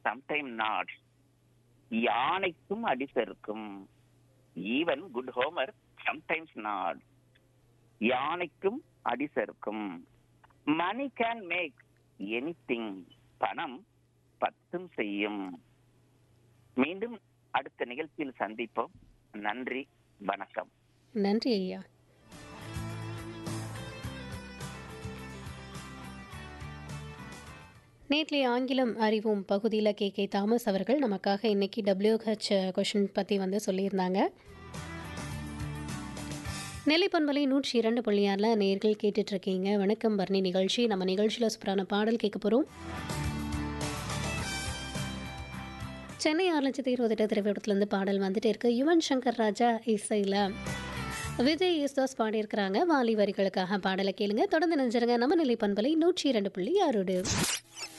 sometime nod யானைக்கும் அடிசருக்கும் even good Homer sometimes nod யானைக்கும் அடிசருக்கும் மணி கேன் மேக் எனிதிங் பணம் பத்தும் செய்யும் மீண்டும் அடுத்த நிகழ்ச்சியில் சந்திப்போம் நன்றி வணக்கம் நன்றி ஐயா நேற்றைய ஆங்கிலம் அறிவோம் பகுதியில் கே கே தாமஸ் அவர்கள் நமக்காக இன்னைக்கு டபிள்யூஹெச் கொஷின் பற்றி வந்து சொல்லியிருந்தாங்க நெல்லை பண்பலை நூற்றி இரண்டு புள்ளியாரில் நேர்கள் கேட்டுட்ருக்கீங்க வணக்கம் பர்ணி நிகழ்ச்சி நம்ம நிகழ்ச்சியில் சூப்பரான பாடல் கேட்க போகிறோம் சென்னை ஆறு லட்சத்தி இருபது எட்டு திரைப்படத்துலேருந்து பாடல் வந்துட்டு இருக்கு யுவன் சங்கர் ராஜா இசையில் விஜய் யேசுதாஸ் பாடியிருக்கிறாங்க வாலி வரிகளுக்காக பாடலை கேளுங்க தொடர்ந்து நினைச்சிருங்க நம்ம நிலை பண்பலை நூற்றி இரண்டு புள்ளி ஆறோடு